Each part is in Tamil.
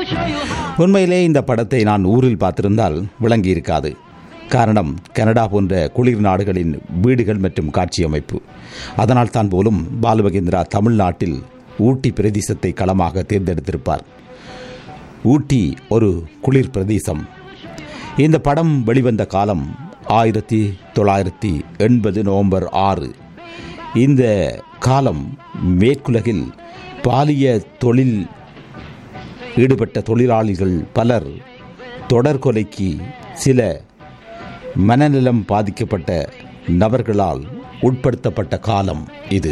உண்மையிலே இந்த படத்தை நான் ஊரில் பார்த்திருந்தால் விளங்கி இருக்காது காரணம் கனடா போன்ற குளிர் நாடுகளின் வீடுகள் மற்றும் காட்சி அமைப்பு அதனால் தான் போலும் பாலுமகேந்திரா தமிழ்நாட்டில் ஊட்டி பிரதேசத்தை களமாக தேர்ந்தெடுத்திருப்பார் ஊட்டி ஒரு குளிர் பிரதேசம் இந்த படம் வெளிவந்த காலம் ஆயிரத்தி தொள்ளாயிரத்தி எண்பது நவம்பர் ஆறு இந்த காலம் மேற்குலகில் பாலிய தொழில் ஈடுபட்ட தொழிலாளிகள் பலர் தொடர் கொலைக்கு சில மனநலம் பாதிக்கப்பட்ட நபர்களால் உட்படுத்தப்பட்ட காலம் இது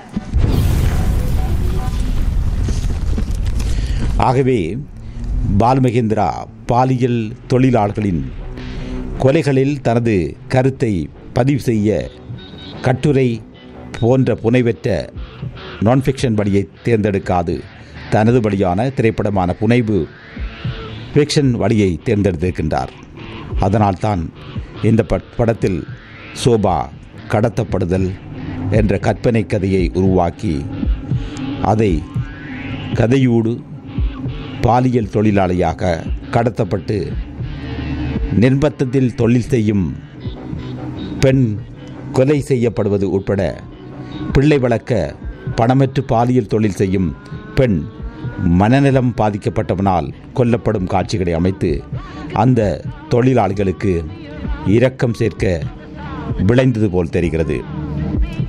ஆகவே பாலுமகேந்திரா பாலியல் தொழிலாளர்களின் கொலைகளில் தனது கருத்தை பதிவு செய்ய கட்டுரை போன்ற புனைவற்ற நான்ஃபிக்ஷன் வழியை தேர்ந்தெடுக்காது தனது வழியான திரைப்படமான புனைவு ஃபிக்ஷன் வழியை தேர்ந்தெடுத்திருக்கின்றார் அதனால்தான் இந்த பட்- படத்தில் சோபா கடத்தப்படுதல் என்ற கற்பனை கதையை உருவாக்கி அதை கதையோடு பாலியல் தொழிலாளியாக கடத்தப்பட்டு நிர்பந்தத்தில் தொழில் செய்யும் பெண் கொலை செய்யப்படுவது உட்பட பிள்ளை வளர்க்க பணமற்று பாலியல் தொழில் செய்யும் பெண் மனநலம் பாதிக்கப்பட்டவனால் கொல்லப்படும் காட்சிகளை அமைத்து அந்த தொழிலாளிகளுக்கு இரக்கம் சேர்க்க விளைந்தது போல் தெரிகிறது